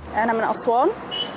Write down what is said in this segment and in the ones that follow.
انا من اسوان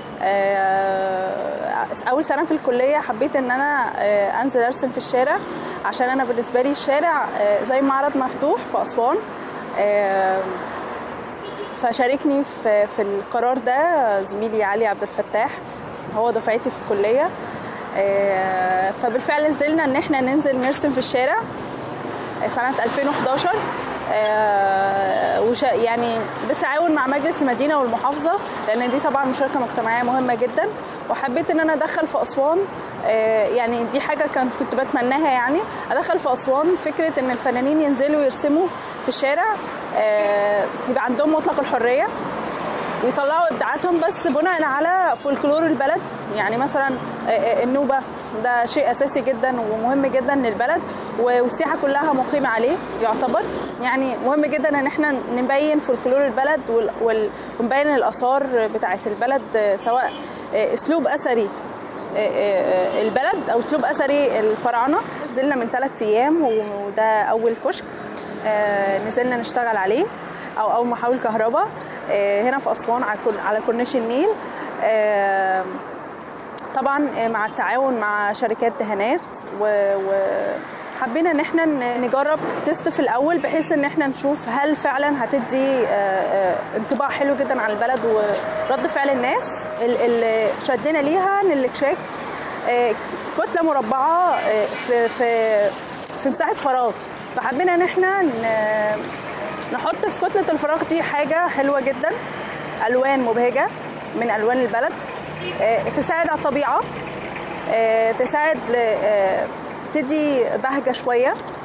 آه، اول سنه في الكليه حبيت ان انا آه، انزل ارسم في الشارع عشان انا بالنسبه لي الشارع آه، زي معرض مفتوح في اسوان آه، فشاركني في في القرار ده زميلي علي عبد الفتاح هو دفعتي في الكليه آه، فبالفعل نزلنا ان احنا ننزل نرسم في الشارع سنه 2011 آه، وش يعني بالتعاون مع مجلس المدينه والمحافظه لان دي طبعا مشاركه مجتمعيه مهمه جدا وحبيت ان انا ادخل في اسوان آه، يعني دي حاجه كنت كنت بتمناها يعني ادخل في اسوان فكره ان الفنانين ينزلوا يرسموا في الشارع آه، يبقى عندهم مطلق الحريه ويطلعوا ابداعاتهم بس بناء على فولكلور البلد يعني مثلا آه، آه، النوبه ده شيء اساسي جدا ومهم جدا للبلد والسياحه كلها مقيمه عليه يعتبر يعني مهم جدا ان احنا نبين فولكلور البلد وال- وال- ونبين الاثار بتاعه البلد آه، سواء آه، اسلوب اثري آه، آه، البلد او اسلوب اثري الفراعنه نزلنا من ثلاث ايام وده اول كشك آه، نزلنا نشتغل عليه او اول محاول كهرباء آه، هنا في اسوان على كل- على كورنيش النيل آه، طبعا مع التعاون مع شركات دهانات و... و... حبينا ان احنا ن- نجرب تيست في الاول بحيث ان احنا نشوف هل فعلا هتدي آه، آه، انطباع حلو جدا عن البلد ورد فعل الناس ال- اللي شدنا ليها ان الاكشاك آه، كتله مربعه آه، في في في مساحه فراغ فحبينا ان احنا ن- نحط في كتله الفراغ دي حاجه حلوه جدا الوان مبهجه من الوان البلد آه، تساعد على الطبيعه آه، تساعد ل- آه، تدي بهجه شويه